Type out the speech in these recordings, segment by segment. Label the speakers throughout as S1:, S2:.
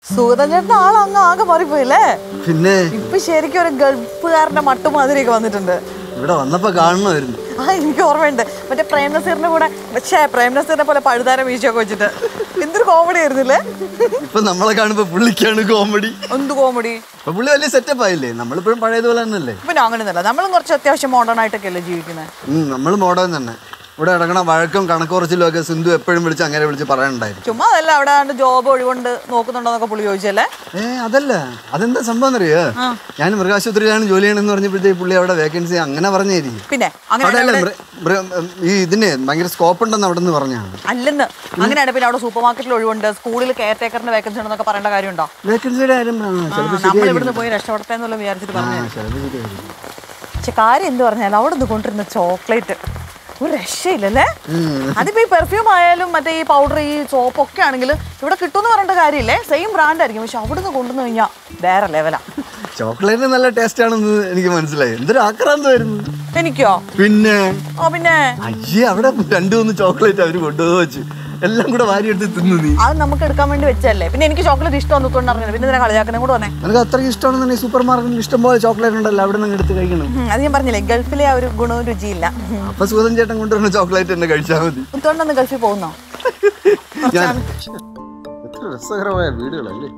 S1: സൂതഞ്ചേട്ടൻ ആളങ്ങ് ആകെ മാറിപ്പോയില്ലേ
S2: പിന്നെ
S1: ഇപ്പൊ ശരിക്കും ഒരു ഗൾഫുകാരന്റെ മട്ടുമാതിരിയൊക്കെ വന്നിട്ടുണ്ട്
S2: ഇവിടെ വന്നപ്പോ കാണണമായിരുന്നു
S1: ആ എനിക്ക് ഓർമ്മയുണ്ട് മറ്റേ പ്രേം നസീറിന്റെ കൂടെ പക്ഷേ പ്രേം നസീറിനെ പോലെ പഴുതാര വീശിയൊക്കെ വെച്ചിട്ട് എന്തൊരു കോമഡി ആയിരുന്നില്ലേ
S2: ഇപ്പൊ നമ്മളെ കാണുമ്പോ പുള്ളിക്കാണ് കോമഡി
S1: എന്ത് കോമഡി
S2: അപ്പൊ പുള്ളി വലിയ സെറ്റപ്പ് ആയില്ലേ നമ്മളിപ്പോഴും പഴയതുപോലെ തന്നെയല്ലേ
S1: പിന്നെ അങ്ങനെയൊന്നുമല്ല നമ്മളും കുറച്ച് അത്യാവശ്യം മോഡേൺ ആയിട്ടൊക്കെ അല്ലേ ജീവിക്കുന്നത്
S2: ഉം, നമ്മള് മോഡേൺ തന്നെ ഇവിടെ ഇടങ്ങണ വഴക്കും കണക്കുറച്ചിലും ഒക്കെ സിന്ധു എപ്പോഴും വിളിച്ച് അങ്ങനെ വിളിച്ച് പറയാനുണ്ടായിരുന്നു
S1: ചുമ്മാ അതല്ല അവിടെ ആണ്ട് ജോബ് ഒഴിവുണ്ട് നോക്കുന്നുണ്ടോന്നൊക്കെ പുള്ളി ചോദിച്ചല്ലേ
S2: ഏ അതല്ല അതെന്താ സംഭവം അറിയോ ഞാൻ മൃഗാശുപത്രിയിലാണ് ജോലി ചെയ്യണമെന്ന് പറഞ്ഞപ്പോഴത്തേക്ക് പുള്ളി അവിടെ വേക്കൻസി അങ്ങനെ പറഞ്ഞായിരിക്കും
S1: പിന്നെ അങ്ങനെ
S2: അവിടെ അല്ല മൃ- മൃ- ഈ ഇതിന് ഭയങ്കര സ്കോപ്പ് ഉണ്ടെന്ന് അവിടെ നിന്ന് പറഞ്ഞാണ്
S1: അല്ലെന്ന് അങ്ങനെയാണ് പിന്നെ അവിടെ സൂപ്പർ മാർക്കറ്റിൽ ഒഴിവുണ്ട് സ്കൂളിൽ കെയർ ടേക്കറിന്റെ വേക്കൻസി ഉണ്ടെന്നൊക്കെ പറയേണ്ട കാര്യമുണ്ടോ
S2: വേക്കൻസിയുടെ കാര്യം ആ, ചിലപ്പോ
S1: നമ്മൾ ഇവിടുന്ന് പോയി രക്ഷപ്പെട്ടെ എന്നുള്ള വിചാരിച്ചിട്ട് പറഞ്ഞു
S2: ആ, ചിലപ്പോ ശരിയായിരിക്കും.
S1: പക്ഷെ കാര്യം എന്ത് പറഞ്ഞാൽ അവിടെ നിന്ന് കൊണ്ടിരുന്ന ചോക്ലേറ്റ് ഒരു രക്ഷയില്ലല്ലേ അതിപ്പോ ഈ പെർഫ്യൂം ആയാലും മറ്റേ ഈ പൗഡർ ഈ സോപ്പ് ഒക്കെ ആണെങ്കിൽ ഇവിടെ കിട്ടുമെന്ന് പറഞ്ഞിട്ട് കാര്യമില്ലേ സെയിം ബ്രാൻഡ് ആയിരിക്കും പക്ഷെ അവിടെ നിന്ന് കൊണ്ടുവന്ന് കഴിഞ്ഞാൽ വേറെ ലെവലാ
S2: ചോക്ലേറ്റിന് നല്ല ടേസ്റ്റ് ആണെന്ന് എനിക്ക് മനസ്സിലായി എന്തൊരു ആക്രാന്തമായിരുന്നു
S1: എനിക്കോ
S2: പിന്നെ
S1: ഓ പിന്നെ
S2: അയ്യേ അവിടെ രണ്ടു മൂന്ന് ചോക്ലേറ്റ് അവര് കൊണ്ടുപോയി വെച്ച് എല്ലാം കൂടെ വാരിയെടുത്ത് തിന്നു നീ
S1: അത് നമുക്ക് എടുക്കാൻ വേണ്ടി വെച്ചല്ലേ പിന്നെ എനിക്ക് ചോക്ലേറ്റ് ഇഷ്ടം തോന്നുന്നു അറിഞ്ഞത് പിന്നെ ഇതിനെ കളിയാക്കണേ കൂടെ വന്നേ
S2: നിനക്ക് അത്രയ്ക്ക് ഇഷ്ടമാണെന്നുണ്ടെങ്കിൽ സൂപ്പർ മാർക്കറ്റിൽ ഇഷ്ടം പോലെ ചോക്ലേറ്റ് ഉണ്ടല്ലോ അവിടെ നിന്ന് എടുത്ത് കഴിക്കണം
S1: ഉം, അത് ഞാൻ പറഞ്ഞില്ലേ ഗൾഫിലെ ആ ഒരു ഗുണവും രുചിയില്ല
S2: അപ്പൊ സുഗതൻ ചേട്ടൻ കൊണ്ടുവരുന്ന ചോക്ലേറ്റ് എന്നെ കഴിച്ചാൽ മതി
S1: മുത്തോണ്ടൊന്ന് ഗൾഫിൽ പോകുന്നോ
S2: ഞാൻ
S3: എത്ര രസകരമായ വീടുകളല്ലേ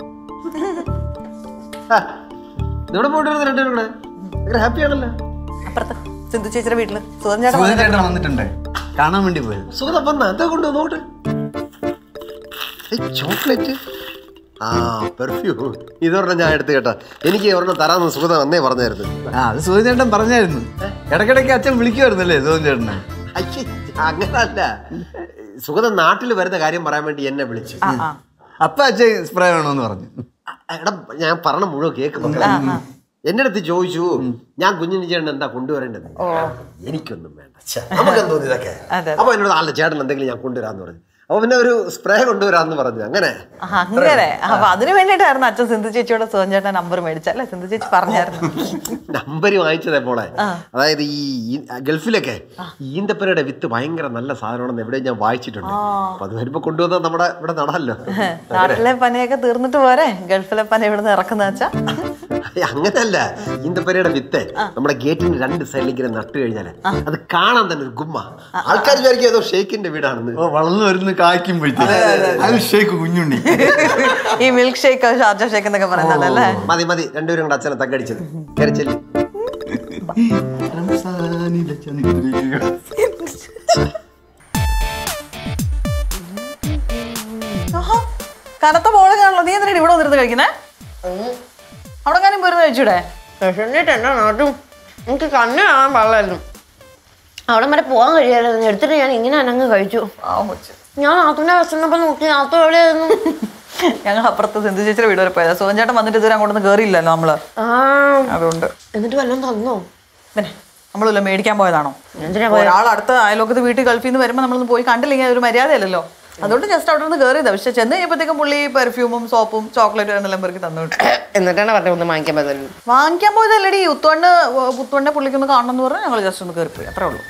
S3: ഇവിടെ പോയിട്ട് രണ്ടുപേരും കൂടെ ഭയങ്കര ഹാപ്പി ആണല്ലോ
S1: അപ്പുറത്ത് സിന്ധു ചേച്ചിയുടെ വീട്ടില് സുധൻ ചേട്ടൻ
S2: സുഗതൻ ചേട്ടൻ വന്നിട്ടുണ്ട് കാണാൻ വേണ്ടി പോയത്
S3: സുഗതം വന്ന എന്താ കൊണ്ട് നോട്ട് ചോക്ലേറ്റ് ആ പെർഫ്യൂം ഇതൊരെണ്ണം ഞാൻ എടുത്ത് കേട്ടാ എനിക്ക് ഒരെണ്ണം തരാമെന്ന് സുഗതം അന്നേ പറഞ്ഞായിരുന്നു
S2: ആ അത് സുഗതൻ ചേട്ടൻ പറഞ്ഞായിരുന്നു ഇടയ്ക്കിടയ്ക്ക് അച്ഛൻ വിളിക്കുമായിരുന്നല്ലേ സുഗതൻ ചേട്ടനെ
S3: അയ്യേ അങ്ങനല്ല സുഗതം നാട്ടിൽ വരുന്ന കാര്യം പറയാൻ വേണ്ടി എന്നെ വിളിച്ചു
S1: ആ ആ
S2: അപ്പൊ അച്ഛൻ സ്പ്രേ വേണമെന്ന് പറഞ്ഞു
S3: എടാ ഞാൻ പറഞ്ഞ മുഴുവൻ കേക്ക് മക്കളെ എന്റെ അടുത്ത് ചോദിച്ചു ഞാൻ കുഞ്ഞിന് ചേട്ടൻ എന്താ കൊണ്ടുവരേണ്ടത് എനിക്കൊന്നും വേണ്ട ഛെ, നമുക്കെന്തോ ഇതൊക്കെ
S1: അതെ.
S3: അപ്പൊ എന്നോട് അല്ല ചേട്ടൻ എന്തെങ്കിലും ഞാൻ കൊണ്ടുവരാന്ന് പറഞ്ഞു അപ്പൊ പിന്നെ ഒരു സ്പ്രേ കൊണ്ടുവരാന്ന് പറഞ്ഞു അങ്ങനെ
S1: ആ, അങ്ങനെ അപ്പൊ അതിന് വേണ്ടിയിട്ടായിരുന്നു അച്ഛൻ സിന്ധു ചേച്ചിയോട് സുധൻ ചേട്ടൻ നമ്പർ മേടിച്ചല്ലേ സിന്ധു ചേച്ചി പറഞ്ഞായിരുന്നു
S3: നമ്പർ വാങ്ങിച്ചതേ പോളെ അതായത് ഈ ഈ- ഗൾഫിലൊക്കെ ഈന്തപ്പനയുടെ വിത്ത് ഭയങ്കര നല്ല സാധനമാണെന്ന് എവിടെയും ഞാൻ വായിച്ചിട്ടുണ്ട് അപ്പൊ അത് വരുമ്പോ കൊണ്ടുവന്ന നമ്മുടെ ഇവിടെ നടല്ലോ
S1: നാട്ടിലെ പനിയൊക്കെ തീർന്നിട്ട് പോരെ ഗൾഫിലെ പനി ഇവിടുന്ന് ഇറക്കുന്ന വെച്ചാ
S3: അങ്ങനല്ല ഈന്തപ്പനയുടെ വിത്ത് നമ്മുടെ ഗേറ്റിന്റെ രണ്ട് സൈഡിലേക്ക് ഇങ്ങനെ നട്ടു കഴിഞ്ഞാല് അത് കാണാൻ തന്നെ ഒരു ഗുമ്മ ആൾക്കാർ വിചാരിക്കും ഏതോ ഷെയ്ക്കിന്റെ വീടാണെന്ന്
S2: ഓ വളർന്നു വരുന്ന കായ്ക്കുമ്പോഴത്തേക്ക് അത് ഷേക്ക് കുഞ്ഞുണ്ണി
S1: ഈ മിൽക്ക് ഷേക്ക് ഷാർജ ഷേക്ക് എന്നൊക്കെ പറയുന്നതല്ലേ
S3: മതി മതി രണ്ടുപേരും കൂടെ അച്ഛനെ തക്കടിച്ചത് കയറി ചെല്ലി
S2: റംസാനിലെ ചന്ദ്രിക.
S1: ആഹാ, കനത്ത ബോള് കാണല്ലോ നീ എന്തിനാണ് ഇവിടെ വന്നിരുന്ന് കഴിക്കുന്നേ അവിടെ കാര്യം പോയിരുന്നു കഴിച്ചൂടെ
S4: വിശന്നിട്ട് എൻ്റെ നാട്ടും എനിക്ക് കണ്ണ് കാണാൻ പാടില്ലായിരുന്നു അവിടെ വരെ പോകാൻ കഴിയായിരുന്നു എടുത്തിട്ട് ഞാൻ ഇങ്ങനെ അനങ്ങ് കഴിച്ചു ഞാൻ നാത്തുവിനെ വിശന്നപ്പോ നോക്കി നാത്തു എവിടെയായിരുന്നു
S1: ഞങ്ങൾ അപ്പുറത്ത് സിന്ധു ചേച്ചിയുടെ വീട് വരെ പോയതാ സുഖം ചേട്ടൻ വന്നിട്ട് ഇതുവരെ അങ്ങോട്ടൊന്നും കയറിയില്ലല്ലോ നമ്മള്
S4: ആ
S1: അതുകൊണ്ട്
S4: എന്നിട്ട് വല്ലതും തന്നോ
S1: പിന്നെ നമ്മളില്ല മേടിക്കാൻ പോയതാണോ
S4: എന്തിനാ
S1: ഒരാൾ അടുത്ത അയലോക്കത്ത് വീട്ടിൽ ഗൾഫിൽ നിന്ന് വരുമ്പോൾ നമ്മളൊന്ന് പോയി കണ്ടില്ലെങ്കിൽ അതൊരു മര്യാദയല്ലല്ലോ അതുകൊണ്ട് ജസ്റ്റ് അവിടെ നിന്ന് കയറിയതാ പക്ഷെ ചെന്ന് കഴിഞ്ഞപ്പോഴത്തേക്കും പുള്ളി പെർഫ്യൂമും സോപ്പും ചോക്ലേറ്റും എന്നെല്ലാം പേർക്ക് തന്നു വിട്ടു
S4: എന്നിട്ടാണ് പറഞ്ഞത് ഒന്ന് വാങ്ങിക്കാൻ പറ്റുള്ളൂ
S1: വാങ്ങിക്കാൻ പോയതല്ലടി ഉത്തോണ്ട് പുത്തോണ്ടെ പുള്ളിക്കൊന്ന് കാണണം എന്ന് പറഞ്ഞാൽ ഞങ്ങൾ ജസ്റ്റ് ഒന്ന് കയറിപ്പോയി അത്രേ ഉള്ളൂ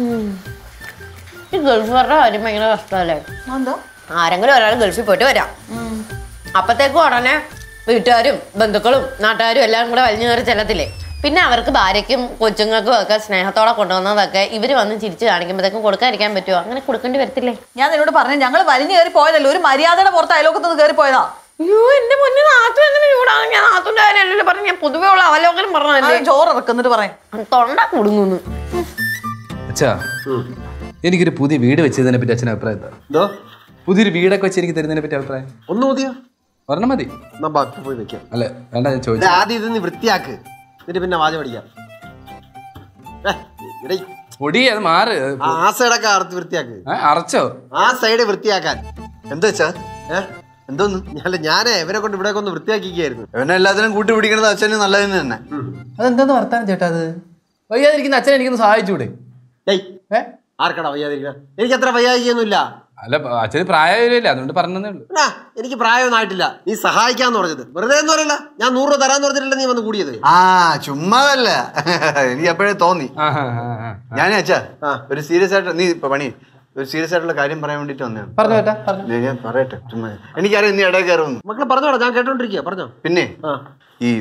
S4: ഈ ഗൾഫുകാരുടെ കാര്യം ഭയങ്കര കഷ്ടമല്ലേ
S1: എന്താ
S4: ആരെങ്കിലും ഒരാൾ ഗൾഫിൽ പോയിട്ട് വരാം അപ്പത്തേക്കും ഉടനെ വീട്ടുകാരും ബന്ധുക്കളും നാട്ടുകാരും എല്ലാം കൂടെ വലിഞ്ഞു കയറി ചെല്ലത്തില്ലേ പിന്നെ അവർക്ക് ഭാര്യയ്ക്കും കൊച്ചുങ്ങൾക്കും ഒക്കെ സ്നേഹത്തോടെ കൊണ്ടുവന്നതൊക്കെ ഇവർ വന്ന് ചിരിച്ചു കാണിക്കുമ്പോഴത്തേക്കും കൊടുക്കാതിരിക്കാൻ പറ്റുമോ അങ്ങനെ കൊടുക്കേണ്ടി വരത്തില്ലേ
S1: ഞാൻ നിന്നോട് പറഞ്ഞു ഞങ്ങൾ വലിഞ്ഞു കയറി പോയതല്ലേ ഒരു മര്യാദയുടെ പുറത്ത് അയലോക്കത്ത് നിന്ന് കയറി പോയതാ
S4: അയ്യോ എന്റെ പൊന്നു നാത്തു എന്തിനു ചൂടാണ് ഞാൻ നാത്തുന്റെ കാര്യമല്ലല്ലോ പറഞ്ഞു ഞാൻ പൊതുവെ ഉള്ള അവലോകനം പറഞ്ഞതല്ലേ
S1: ആ, ചോറ് ഇറക്കുന്നിട്ട് പറയാം
S4: തൊണ്ട കുടുങ്ങുന്നു
S5: അച്ഛാ എനിക്കൊരു പുതിയ വീട് വെച്ചതിനെ പറ്റി അച്ഛൻ അഭിപ്രായം എന്താ
S3: എന്തോ
S5: പുതിയൊരു വീടൊക്കെ വെച്ച് എനിക്ക് തരുന്നതിനെ പറ്റി അഭിപ്രായം
S3: ഒന്ന് മതിയോ
S5: ഒരെണ്ണം മതി
S3: എന്നാ ബാക്കി പോയി വെക്കാം
S5: അല്ല വേണ്ട ഞാൻ
S3: ഇത്
S5: ചോദിച്ചു
S3: ആദ്യം ഇത് നീ വൃത്തിയാക്ക് എന്നിട്ട് പിന്നെ വാചം പഠിക്കാം ഏ, എടീ,
S5: പൊടി അത് മാറ്
S3: ആ ആ സൈഡൊക്കെ അറുത്ത് വൃത്തിയാക്ക്
S5: ഏ, അറച്ചോ
S3: ആ സൈഡ് വൃത്തിയാക്കാൻ
S2: എന്താ വെച്ചാ
S3: ഏ
S2: എന്തോന്ന്
S3: അല്ല ഞാനേ ഇവരെ കൊണ്ട് ഇവിടെ ഒന്ന് വൃത്തിയാക്കിക്കായിരുന്നു
S2: ഇവനെ എല്ലാത്തിനും കൂട്ടി പിടിക്കണത് അച്ഛന് നല്ലതിന് തന്നെ
S5: അതെന്താന്ന് വർത്താനം ചേട്ടാ അത് വയ്യാതിരിക്കുന്ന അച്ഛനെ എനിക്കൊന്ന് സഹായിച്ചൂടെ
S3: ഏയ്
S5: ഏ
S3: ആർക്കടാ വയ്യാതിരിക്കുക എനിക്ക് അത്ര വയ്യാതിരിക്കൊന്നുമില്ല
S5: അല്ല അച്ഛന് പ്രായമില്ല അതുകൊണ്ട് പറഞ്ഞതേ ഉള്ളൂ
S3: ആ, എനിക്ക് പ്രായമൊന്നും ആയിട്ടില്ല നീ സഹായിക്കാന്ന് പറഞ്ഞത് വെറുതെ എന്ന് പറയില്ല ഞാൻ നൂറ് രൂപ തരാന്ന് പറഞ്ഞിട്ടില്ല നീ വന്ന് കൂടിയത്
S2: ആ ചുമ്മാതല്ല എനിക്ക് എപ്പോഴേ തോന്നി
S5: ആ, ആ, ആ, ആ.
S2: ഞാനേ അച്ഛാ
S3: ആ.
S2: ഒരു സീരിയസ് ആയിട്ട് നീ ഇപ്പൊ പണി ഒരു സീരിയസ് ആയിട്ടുള്ള കാര്യം പറയാൻ വേണ്ടിട്ട് വന്നതാണ്
S5: പറഞ്ഞു പറ്റാ പറഞ്ഞു
S2: ദേ, ഞാൻ പറയട്ടെ ചുമ്മാ എനിക്കറിയാം നീ ഇടയിൽ കയറുമെന്ന്
S3: മക്കളെ പറഞ്ഞോടാ ഞാൻ കേട്ടോണ്ടിരിക്കുക പറഞ്ഞോ
S2: പിന്നെ
S3: ആ
S2: ഈ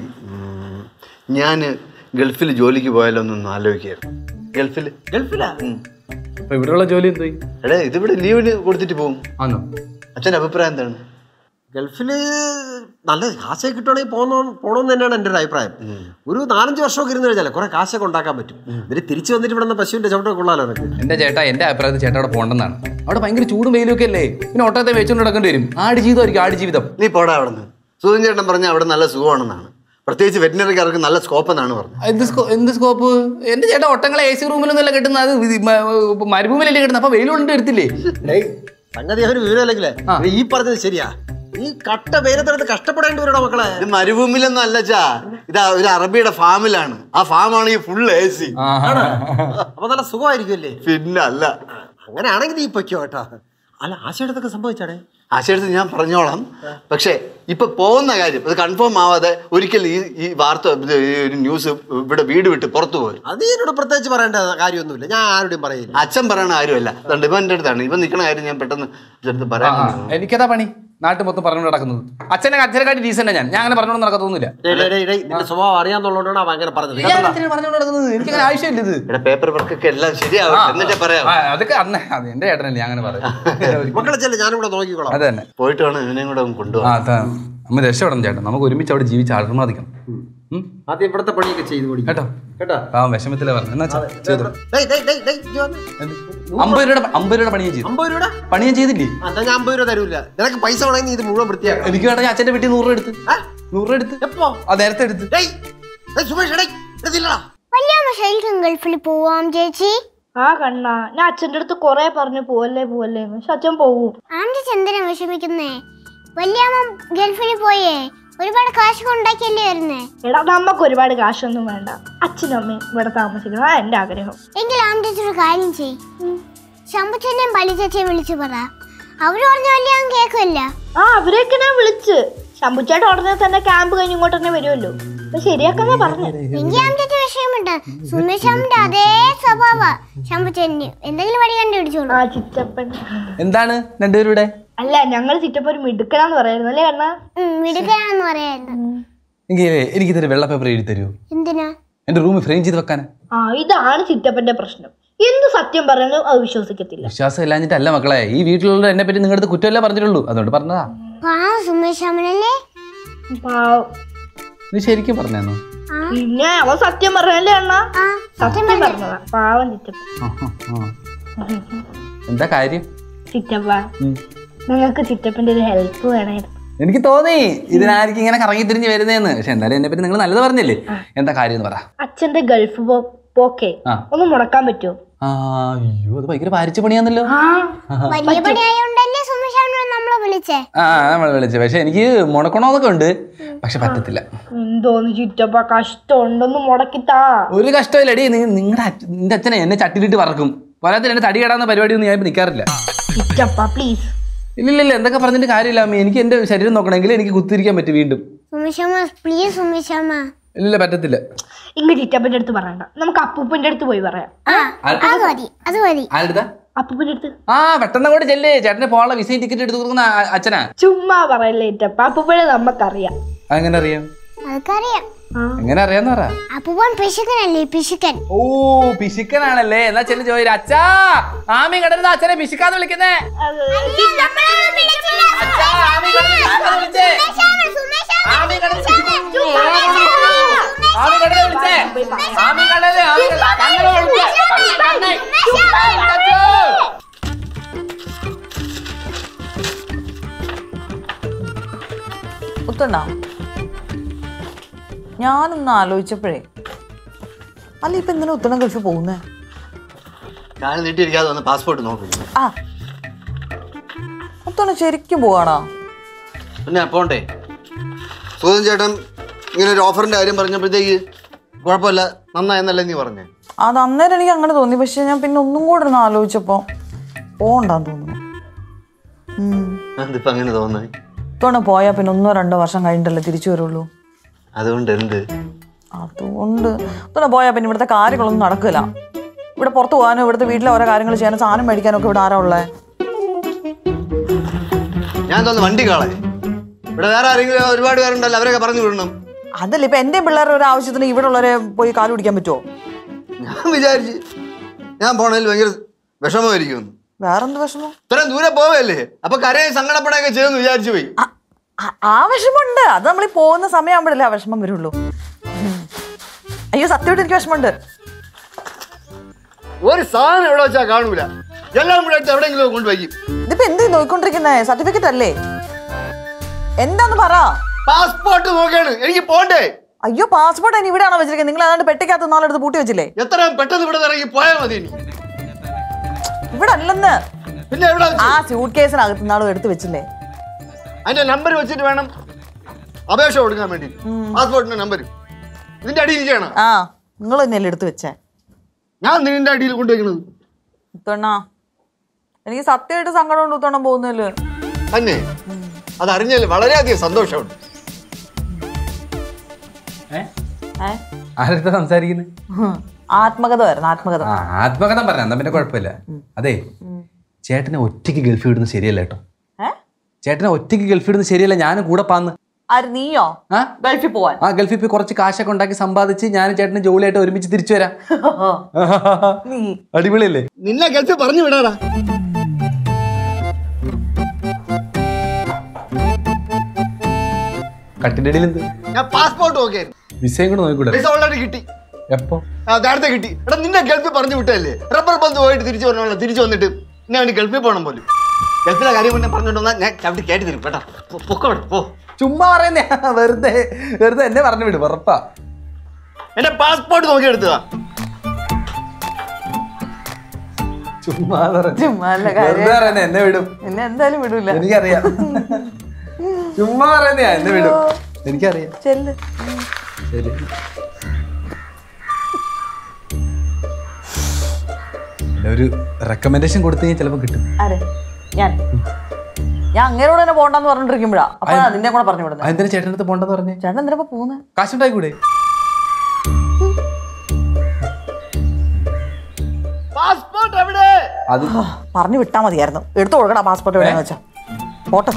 S2: ഞാൻ ഗൾഫിൽ ജോലിക്ക് പോയാലോ എന്നൊന്ന് ആലോചിക്കായിരുന്നു ഗൾഫിൽ
S3: ഗൾഫിലാ
S5: അപ്പൊ ഇവിടെയുള്ള ജോലി എന്തോയി
S2: എടാ ഇതിവിടെ ലീവിന് കൊടുത്തിട്ട് പോകും
S5: ആന്നോ
S2: അച്ഛൻ്റെ അഭിപ്രായം എന്താണ്
S3: ഗൾഫില് നല്ല കാശൊക്കെ കിട്ടുവാണെങ്കിൽ പോന്നോ പോകണമെന്ന് തന്നെയാണ് എൻ്റെ ഒരു അഭിപ്രായം ഒരു നാലഞ്ച് വർഷമൊക്കെ ഇരുന്ന് കഴിഞ്ഞാൽ കുറെ കാശൊക്കെ ഉണ്ടാക്കാൻ പറ്റും എന്നിട്ട് തിരിച്ചു വന്നിട്ട് ഇവിടെ നിന്ന് പശുവിന്റെ ചവിട്ടൊക്കെ കൊള്ളാലോ എനിക്ക്
S5: എന്റെ ചേട്ടാ എന്റെ അഭിപ്രായത്തിൽ ചേട്ടാ അവിടെ പോണ്ടെന്നാണ് അവിടെ ഭയങ്കര ചൂടും വെയിലും ഒക്കെ അല്ലേ പിന്നെ ഒട്ടത്തെ വെച്ചുകൊണ്ട് നടക്കേണ്ടി വരും ആട് ജീവിതമായിരിക്കും ആട് ജീവിതം
S2: നീ പോടാ അവിടെ നിന്ന് സുധൻ ചേട്ടൻ പറഞ്ഞ അവിടെ നല്ല സുഖമാണെന്നാണ് പ്രത്യേകിച്ച് വെറ്റിനറിക്കാർക്ക് നല്ല സ്കോപ്പ് എന്നാണ് പറഞ്ഞത്
S5: എന്ത് സ്കോ എന്ത് സ്കോപ്പ് എന്റെ ചേട്ടാ ഒട്ടങ്ങളെ എ സി റൂമിലൊന്നുമല്ല കിട്ടുന്നത് അത് ഇത് മ- മരുഭൂമിയിലല്ലേ കിട്ടുന്നത് അപ്പൊ വെയിലുകൊണ്ട് എടുത്തില്ലേ
S3: ഡേയ്, സംഗതി ഒരു വിവരം അല്ലെങ്കിലേ ഈ പറഞ്ഞത് ശരിയാ ഈ കട്ട വെയിലത്തെടുത്ത് കഷ്ടപ്പെടേണ്ടി വരണോ മക്കളെ
S2: ഇത് മരുഭൂമിയിലൊന്നും അല്ല ചാ ഇത് ഒരു അറബിയുടെ ഫാമിലാണ് ആ ഫാമാണ് ഈ ഫുൾ എ സി
S3: അപ്പൊ നല്ല സുഖമായിരിക്കുമല്ലേ
S2: പിന്നെ അല്ല
S3: അങ്ങനെയാണെങ്കിൽ നീ പൊയ്ക്കോ കേട്ടോ അല്ല ആശയടുത്തൊക്കെ സംഭവിച്ചാടേ
S2: ആശയടുത്ത് ഞാൻ പറഞ്ഞോളാം പക്ഷേ ഇപ്പൊ പോകുന്ന കാര്യം അത് കൺഫേം ആവാതെ ഒരിക്കൽ ഈ ഈ വാർത്ത ഇത് ഈ ഒരു ന്യൂസ് ഇവിടെ വീട് വിട്ട് പുറത്തു പോയി
S3: അത് എന്നോട് പ്രത്യേകിച്ച് പറയേണ്ട കാര്യമൊന്നുമില്ല ഞാൻ ആരോടും പറയില്ല
S2: അച്ഛൻ പറയണ ആരുമല്ല അതുകൊണ്ട് ഇവൻ എൻ്റെ അടുത്താണ് ഇവൻ നിൽക്കണ കാര്യം ഞാൻ പെട്ടെന്ന് ഇതെടുത്ത്
S5: ആ,
S2: പറയാൻ
S5: ആ. എനിക്കതാ പണി നാട്ടിൽ മൊത്തം പറഞ്ഞുകൊണ്ട് നടക്കുന്നത് അച്ഛനെ അച്ഛനെക്കാട്ടി ഡീസൻ്റ് ഞാൻ ഞാൻ അങ്ങനെ പറഞ്ഞുകൊണ്ട് നടക്കത്തൊന്നുമില്ല
S3: ഡേയ്, ഡേയ്, ഡേയ്, ഡേയ്, നിന്റെ സ്വഭാവം അറിയാന്നുള്ളതുകൊണ്ടാണ് അവൻ അങ്ങനെ പറഞ്ഞത്
S5: ഞാൻ എന്തിനാ പറഞ്ഞുകൊണ്ട് നടക്കുന്നത് എനിക്ക് അങ്ങനെ ആവശ്യമില്ല ഇത്
S2: ഇവിടെ പേപ്പർ വർക്കൊക്കെ എല്ലാം ശരിയാവും എന്നിട്ടേ പറയാം
S5: ആ, അതൊക്കെ അന്ന് അത് എന്റെ ചേട്ടനല്ലേ ഞാൻ അങ്ങനെ പറയാം
S3: മക്കളെ ചെല്ല് ഞാനിവിടെ നോക്കിക്കോളാം
S5: അത് തന്നെ
S2: പോയിട്ട് വേണം ഇവനെയും കൂടെ അവൻ കൊണ്ടുപോകാൻ
S5: ആ അതാ നമ്മ രക്ഷപ്പെടണം ചേട്ടൻ നമുക്ക് ഒരുമിച്ച് അവിടെ ജീവിച്ച് ആർമാദിക്കണം ഉം?
S3: ആദ്യം ഇവിടുത്തെ പണിയൊക്കെ ചെയ്ത് കൊടുക്കും
S5: കേട്ടോ
S3: കേട്ടോ
S5: ആ വിഷമത്തിലെ പറഞ്ഞു എന്നാ ചെ- ചെയ്തു
S3: ഡേയ്, ഡേയ്, ഡേയ്, ഡേയ്, ഇജ്ജ് വന്ന്.
S5: എന്ത്? അമ്പത് രൂപയുടെ അമ്പത് രൂപയുടെ പണി ഞാൻ ചെയ്തു
S3: അമ്പത് രൂപ
S5: പണി ഞാൻ ചെയ്തില്ലേ
S3: അതാ ഞാൻ അമ്പത് രൂപ തരൂല നിനക്ക് പൈസ വേണമെങ്കിൽ നീ ഇത് മുഴുവൻ വൃത്തിയാക്കണം
S5: എനിക്ക് വേണമെങ്കിൽ അച്ഛന്റെ വീട്ടിൽ നൂറ് രൂപ എടുത്ത്
S3: ആ?
S5: നൂറ് രൂപ എടുത്ത്
S3: എപ്പോ
S5: ആ നേരത്തെ എടുത്ത്
S3: ഡേയ്, ഡേയ്, സുമേഷ് ഡേയ്, എടുത്തില്ലടാ
S6: വല്യമ്മ ശരിക്കും ഗൾഫിൽ പോവാം ചേച്ചി
S7: ആ കണ്ണാ ഞാൻ അച്ഛൻ്റെ അടുത്ത് കൊറേ പറഞ്ഞു പോവല്ലേ പോവല്ലേ എന്ന് പക്ഷെ അച്ഛൻ പോവും
S6: ആന്റി ചന്ദ്രൻ വിഷമിക്കുന്നേ വല്യമ്മ ഗൾഫിൽ പോയേ ഒരുപാട് കാശ് ഉണ്ടാക്കിയല്ലേ വരുന്നേ
S7: എടാ നമുക്ക് ഒരുപാട് കാശൊന്നും വേണ്ട അച്ഛനും അമ്മയും ഇവിടെ താമസിക്കണം ആ എൻ്റെ ആഗ്രഹം
S6: എങ്കിൽ ആന്റി ഒരു കാര്യം ചെയ് ശമ്പച്ചനെയും പള്ളിച്ചേച്ചിയെ വിളിച്ചു പറ അവര് പറഞ്ഞ വല്യമ്മ കേൾക്കുമല്ല
S7: ആ അവരെയൊക്കെ ഞാൻ വിളിച്ച് ശമ്പുച്ചേട്ട ഉടനെ തന്നെ ക്യാമ്പ് കഴിഞ്ഞ് ഇങ്ങോട്ട് തന്നെ വരുമല്ലോ അപ്പൊ ശരിയാക്കാന്നാ പറഞ്ഞത്
S6: എങ്കിൽ ആന്റി വിഷയമുണ്ട് സുമേഷാമിന്റെ അതേ സ്വഭാവ ശമ്പച്ചന് എന്തെങ്കിലും വഴി കണ്ടുപിടിച്ചോളൂ
S7: ആ ചിറ്റപ്പൻ
S5: എന്താണ് രണ്ടുപേരുടെ
S7: അല്ല ഞങ്ങൾ ചിറ്റപ്പൻ ഒരു മിടുക്കനാന്ന് പറയായിരുന്നു അല്ലേ കണ്ണാ
S6: ഉം, മിടുക്കനാണെന്ന് പറയായിരുന്നു
S5: എങ്കിൽ എനിക്ക് ഇതൊരു വെള്ള പേപ്പർ എഴുതി തരുമോ
S6: എന്തിനാ
S5: എന്റെ റൂമിൽ ഫ്രെയിം ചെയ്ത് വെക്കാൻ
S7: ആ ഇതാണ് ചിറ്റപ്പന്റെ പ്രശ്നം എന്ത് സത്യം പറഞ്ഞാലും അത് വിശ്വസിക്കത്തില്ല
S5: വിശ്വാസം ഇല്ലാഞ്ഞിട്ടല്ല മക്കളെ ഈ വീട്ടിലുള്ള എന്നെ പറ്റി നിങ്ങളുടെ അടുത്ത് കുറ്റമല്ലേ പറഞ്ഞിട്ടുള്ളൂ അതുകൊണ്ട് പറഞ്ഞതാ
S6: പാവം സുമേഷാമനല്ലേ
S7: പാവം.
S5: നീ ശരിക്കും പറഞ്ഞോ
S7: പിന്നെ അവൻ സത്യം പറഞ്ഞല്ലേ അണ്ണാ
S6: ആ
S7: സത്യം പറഞ്ഞതാ പാവം ചിറ്റപ്പൻ
S5: എന്താ കാര്യം
S7: ചിറ്റപ്പ നിങ്ങൾക്ക് ചിറ്റപ്പന്റെ ഒരു ഹെൽപ്പ് വേണമായിരുന്നു
S5: എനിക്ക് തോന്നി ഇതിനായിരിക്കും ഇങ്ങനെ കറങ്ങി തിരിഞ്ഞ് വരുന്നതെന്ന് പക്ഷെ എന്തായാലും എന്നെ പറ്റി നിങ്ങൾ നല്ലത് പറഞ്ഞില്ലേ എന്താ കാര്യം എന്ന് പറ
S7: അച്ഛന്റെ ഗൾഫ് പോ- പോക്കേ
S5: ആ.
S7: ഒന്ന് മുടക്കാൻ പറ്റുമോ
S5: ആ അയ്യോ അത് ഭയങ്കര പാരിച്ച പണിയാന്നല്ലോ
S6: വലിയ പണിയായോണ്ടല്ലേ സുമേഷാമനെ നമ്മളെ വിളിച്ചേ
S5: ആ നമ്മൾ വിളിച്ചു പക്ഷെ എനിക്ക് മുടക്കണമെന്നൊക്കെ ഉണ്ട് പക്ഷെ പറ്റത്തില്ല
S7: എന്തോന്ന് ചിറ്റപ്പ കഷ്ടമുണ്ടൊന്ന് മുടക്കിത്താ
S5: ഒരു കഷ്ടമില്ലടി നിങ്ങളുടെ നിന്റെ അച്ഛനെ എന്നെ ചട്ടിലിട്ട് വറക്കും പോരാത്ത എന്നെ തടി കെടാന്ന പരിപാടിയൊന്നും ഞാൻ ഇപ്പൊ നിൽക്കാറില്ല
S7: ചിറ്റപ്പ പ്ലീസ്
S5: ഇല്ലില്ല എന്തൊക്കെ പറഞ്ഞിട്ട് കാര്യമില്ല അമ്മ എനിക്ക് എന്റെ ശരീരം നോക്കണമെങ്കിൽ എനിക്ക് കുത്തിരിക്കാൻ പറ്റും വീണ്ടും
S6: സുമേഷാമ പ്ലീസ് സുമേഷാമ
S5: ഇല്ല പറ്റത്തില്ല
S7: ഇങ്ങ് ചിറ്റപ്പന്റെ അടുത്ത് പറയണ്ട നമുക്ക് അപ്പൂപ്പന്റെ അടുത്ത് പോയി പറയാം
S6: ആ അത് മതി അത് മതി
S5: ആരുടെ
S7: അപ്പൂപ്പന്റെ അടുത്ത്
S5: ആ പെട്ടെന്ന് അങ്ങോട്ട് ചെല്ലേ ചേട്ടന് പോകാനുള്ള വിസയും ടിക്കറ്റ് എടുത്ത് കൊടുക്കുന്ന ആ- അച്ഛനാ
S7: ചുമ്മാ പറയല്ലേ ചിറ്റപ്പ അപ്പൂപ്പനെ നമുക്കറിയാം
S5: അതെങ്ങനെ അറിയാം
S6: അതൊക്കറിയാം
S5: എങ്ങനെ അറിയാന്ന് പറ
S6: അപ്പൂപ്പൻ പിശുക്കനല്ലേ പിശുക്കൻ
S5: ഓ പിശുക്കനാണല്ലേ എന്നാ ചെല്ലു ചോദിച്ചു അച്ഛാ ആമി കിടരുന്ന അച്ഛനെ പിശുക്കാന്ന് വിളിക്കുന്നേ അച്ഛാ, ആമി കിടന്ന് പിശുക്കാന്ന് വിളിച്ചേ. ആമി കിടന്ന് പിശുക്കുന്നു. ആമി കിടന്ന് വിളിച്ചേ. ആമി കിടന്ന്, ആമി കിടന്ന്. കണ്ണില് വിളിച്ചേ. കണ്ണ്, കണ്ണ്. അച്ഛോ.
S1: ഒത്തണ്ട ഞാനൊന്ന് ആലോചിച്ചപ്പോഴേ അല്ല ഇപ്പൊ എന്തിനാ ഉത്തരം ഗൾഫിൽ പോകുന്നേ
S2: കാലം നീട്ടിയിരിക്കാതെ വന്ന് പാസ്പോർട്ട് നോക്കും
S1: ആ ഒത്തണ ശരിക്കും പോവാണോ
S2: പിന്നെ പോണ്ടേ സുധൻ ചേട്ടൻ ഇങ്ങനെ ഒരു ഓഫറിന്റെ കാര്യം പറഞ്ഞപ്പോഴത്തേക്ക് കുഴപ്പമില്ല നന്നായെന്നല്ലേ നീ പറഞ്ഞേ
S1: അത് അന്നേരം എനിക്ക് അങ്ങനെ തോന്നി പക്ഷെ ഞാൻ പിന്നെ ഒന്നും കൂടെ ഒന്ന് ആലോചിച്ചപ്പോ പോണ്ടാന്ന് തോന്നുന്നു ഉം.
S2: അതിപ്പോ അങ്ങനെ തോന്നുന്നത്
S1: ഇത്തവണ പോയാൽ പിന്നെ ഒന്നോ രണ്ടോ വർഷം കഴിഞ്ഞിട്ടല്ലേ തിരിച്ചു വരുള്ളൂ
S2: അതുകൊണ്ട് എന്ത്
S1: അതുകൊണ്ട് ഇത്തവണ പോയാൽ പിന്നെ ഇവിടുത്തെ കാര്യങ്ങളൊന്നും നടക്കില്ല ഇവിടെ പുറത്ത് പോകാനും ഇവിടുത്തെ വീട്ടിലെ ഓരോ കാര്യങ്ങൾ ചെയ്യാനും സാധനം മേടിക്കാനും ഒക്കെ ഇവിടെ ആരാ ഉള്ളേ
S2: ഞാൻ തോന്നുന്നു വണ്ടി കാളെ ഇവിടെ വേറെ ആരെങ്കിലും ഒരുപാട് പേരുണ്ടല്ലോ അവരൊക്കെ പറഞ്ഞു വിടണം
S1: അതല്ല ഇപ്പൊ എന്റെ പിള്ളേരുടെ ഒരു ആവശ്യത്തിന് ഇവിടെ ഉള്ളവരെ പോയി കാല് പിടിക്കാൻ പറ്റുമോ
S2: ഞാൻ വിചാരിച്ച് ഞാൻ പോണതിൽ ഭയങ്കര വിഷമമായിരിക്കുമെന്ന്
S1: വേറെന്ത് വിഷമം
S2: ഇത്രയും ദൂരെ പോവല്ലേ അപ്പൊ കരയും സങ്കടപ്പെടാനൊക്കെ ചെയ്തെന്ന് വിചാരിച്ചു പോയി
S1: ആ- ആ- ആ വിഷമമുണ്ട് അത് നമ്മൾ ഈ പോകുന്ന സമയമാകുമ്പോഴല്ലേ ആ വിഷമം വരുള്ളൂ ഉം. അയ്യോ സത്യമായിട്ട് എനിക്ക് വിഷമമുണ്ട്
S2: ഒരു സാധനം എവിടെ വെച്ചാൽ കാണൂല എല്ലാം കൂടെ എടുത്ത് എവിടെയെങ്കിലും കൊണ്ടുപോയി
S1: ഇതിപ്പോ എന്ത് നോയിക്കൊണ്ടിരിക്കുന്നേ സർട്ടിഫിക്കറ്റ് അല്ലേ എന്താന്ന് പറ
S2: പാസ്പോർട്ട് നോക്കാണ് എനിക്ക് പോണ്ടേ
S1: അയ്യോ പാസ്പോർട്ട് ഇനി ഇവിടെയാണോ വെച്ചിരിക്കുന്നത് നിങ്ങൾ ഏതാണ്ട് പെട്ടിക്കകത്ത് നാളെടുത്ത് പൂട്ടി വെച്ചില്ലേ
S2: എത്ര പെട്ടെന്ന് ഇവിടെ ഇറങ്ങി പോയാൽ മതി ഇനി
S1: ഇവിടെ അല്ലെന്ന്
S2: പിന്നെ എവിടെ വെച്ച്?
S1: ആ സ്യൂട്ട് കേസിനകത്ത് നാളും എടുത്ത് വെച്ചില്ലേ
S2: അതിന്റെ നമ്പർ വെച്ചിട്ട് വേണം അപേക്ഷ കൊടുക്കാൻ വേണ്ടി പാസ്പോർട്ടിന്റെ നമ്പർ ഇതിന്റെ അടിയിൽ ചെയ്യണം
S1: ആ നിങ്ങൾ തന്നെയല്ലേ എടുത്ത് വെച്ചേ
S2: ഞാൻ നിന്റെ അടിയിൽ കൊണ്ടുവയ്ക്കണത്
S1: ഉത്തണ്ണ എനിക്ക് സത്യമായിട്ട് സങ്കടമുണ്ട് ഉത്തണ്ണം പോകുന്നതില്
S2: തന്നെ അതറിഞ്ഞാൽ വളരെയധികം സന്തോഷമുണ്ട്
S1: ഏ
S8: ആരടുത്ത സംസാരിക്കുന്നത്
S1: ഹും. ആത്മകഥ വരുന്നു ആത്മകഥ
S8: ആ ആത്മകഥ പറഞ്ഞ എന്നാ പിന്നെ കുഴപ്പമില്ല അതെ ചേട്ടനെ ഒറ്റയ്ക്ക് ഗൾഫിൽ വിടുന്നത് ശരിയല്ല കേട്ടോ
S1: ഏ
S8: ചേട്ടനെ ഒറ്റയ്ക്ക് ഗൾഫിൽ വിടുന്നത് ശരിയല്ല ഞാനും കൂടെ പാന്ന്
S1: ആര് നീയോ
S8: ആ
S1: ഗൾഫിൽ പോവാൻ
S8: ആ ഗൾഫിൽ പോയി കുറച്ച് കാശൊക്കെ ഉണ്ടാക്കി സമ്പാദിച്ച് ഞാനും ചേട്ടനും ജോലിയായിട്ട് ഒരുമിച്ച് തിരിച്ചു വരാം
S1: നീ
S8: അടിപൊളിയല്ലേ
S2: നിന്നെ ഗൾഫിൽ പറഞ്ഞു വിടാടാ
S8: കട്ടിന്റെ അടിയിൽ എന്ത്
S2: ഞാൻ പാസ്പോർട്ട് നോക്കിയാ
S8: വിസയും കൂടെ നോക്കൂടെ
S2: പൈസ ഓൾറെഡി കിട്ടി
S8: എപ്പോ
S2: ആ നേരത്തെ കിട്ടി എടാ നിന്നെ ഗൾഫിൽ പറഞ്ഞു വിട്ടല്ലേ റബ്ബർ പന്ത് പോയിട്ട് തിരിച്ചു പറഞ്ഞ തിരിച്ചു വന്നിട്ട് ഞാൻ വേണ്ടി ഗൾഫിൽ പോകണം പോലും ഗൾഫിലെ കാര്യം കൊണ്ട് പറഞ്ഞോണ്ട് വന്നാൽ ഞാൻ ചവിട്ടി കയറ്റി തരും കേട്ടോ പോ- പൊക്കോടെ പോ
S8: ചുമ്മാ പറയുന്നേ വെറുതെ വെറുതെ എന്നെ പറഞ്ഞു വിടും ഉറപ്പാ
S2: എന്റെ പാസ്പോർട്ട് നോക്കി എടുത്തതാ
S8: ചുമ്മാ പറഞ്ഞു
S1: ചുമ്മാ അല്ല കാര്യം
S8: വെറുതെ പറയുന്നേ എന്നെ വിടും
S1: എന്നെ എന്തായാലും വിടൂല
S8: എനിക്കറിയാം ചുമ്മാ പറയുന്നയാ എന്നെ വിടും എനിക്കറിയാം
S1: ചെല്ല്
S8: ശരി പിന്നെ ഒരു റെക്കമെൻഡേഷൻ കൊടുത്തു കഴിഞ്ഞാൽ ചിലപ്പോൾ കിട്ടും
S1: ആരെ ഞാൻ ഞാൻ അങ്ങേരോട് തന്നെ പോണ്ടെന്ന് പറഞ്ഞോണ്ടിരിക്കുമ്പോഴാ അപ്പൊ നിന്നെ കൂടെ പറഞ്ഞു വിടുന്നത്
S8: അതെന്തിനാ ചേട്ടൻ്റെ അടുത്ത് പോണ്ടെന്ന് പറഞ്ഞേ
S1: ചേട്ടൻ എന്തിനാ പോകുന്നത്
S8: കാശുണ്ടായി കൂടെ
S2: പാസ്പോർട്ട് എവിടെ
S8: അത്
S1: പറഞ്ഞു വിട്ടാ മതിയായിരുന്നു എടുത്തു കൊടുക്കടാ പാസ്പോർട്ട് എവിടെയാന്ന് വെച്ചാ പോട്ടെ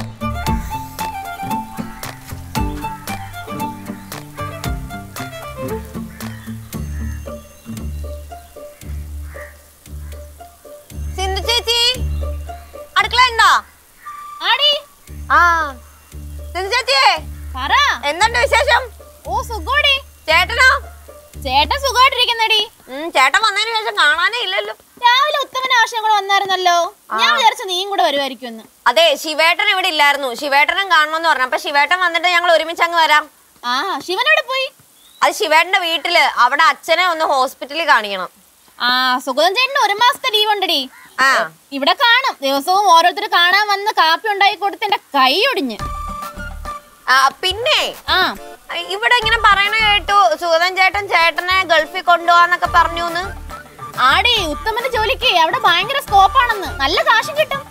S4: സിന്ധു ചേച്ചി അടുക്കള ഉണ്ടോ
S7: ആടി
S4: ആ സിന്ധു ചേച്ചിയെ
S7: പറ
S4: എന്തുണ്ട് വിശേഷം
S7: ഓ സുഖോടി
S4: ചേട്ടനോ
S7: ചേട്ടൻ സുഖമായിട്ടിരിക്കുന്നടി
S4: ഉം, ചേട്ടൻ വന്നതിന് ശേഷം കാണാനേ ഇല്ലല്ലോ
S7: രാവിലെ ഉത്തമന ആശയം കൂടെ വന്നായിരുന്നല്ലോ ഞാൻ വിചാരിച്ചു നീയും കൂടെ വരുമായിരിക്കുമെന്ന്
S4: അതെ ശിവേട്ടൻ ഇവിടെ ഇല്ലായിരുന്നു ശിവേട്ടനും കാണണമെന്ന് പറഞ്ഞു അപ്പൊ ശിവേട്ടൻ വന്നിട്ട് ഞങ്ങൾ ഒരുമിച്ച് അങ്ങ് വരാം
S7: ആ ശിവൻ എവിടെ പോയി
S4: അത് ശിവേട്ടന്റെ വീട്ടില് അവിടെ അച്ഛനെ ഒന്ന് ഹോസ്പിറ്റലിൽ കാണിക്കണം
S7: ആ സുഗതൻ ചേട്ടന് ഒരു മാസത്തെ ലീവ് ഉണ്ടടി
S4: ആ
S7: ഇവിടെ കാണും ദിവസവും ഓരോരുത്തർ കാണാൻ വന്ന് കാപ്പി ഉണ്ടാക്കി കൊടുത്ത് എന്റെ കൈ ഒടിഞ്ഞ്
S4: ആ, പിന്നെ
S7: ആ
S4: ഇവിടെ ഇങ്ങനെ പറയണ കേട്ടു സുഗതൻ ചേട്ടൻ ചേട്ടനെ ഗൾഫിൽ കൊണ്ടുപോവാന്നൊക്കെ പറഞ്ഞു
S7: ആടി ഉത്തമന്റെ ജോലിക്ക് അവിടെ ഭയങ്കര സ്കോപ്പാണെന്ന് നല്ല കാശും കിട്ടും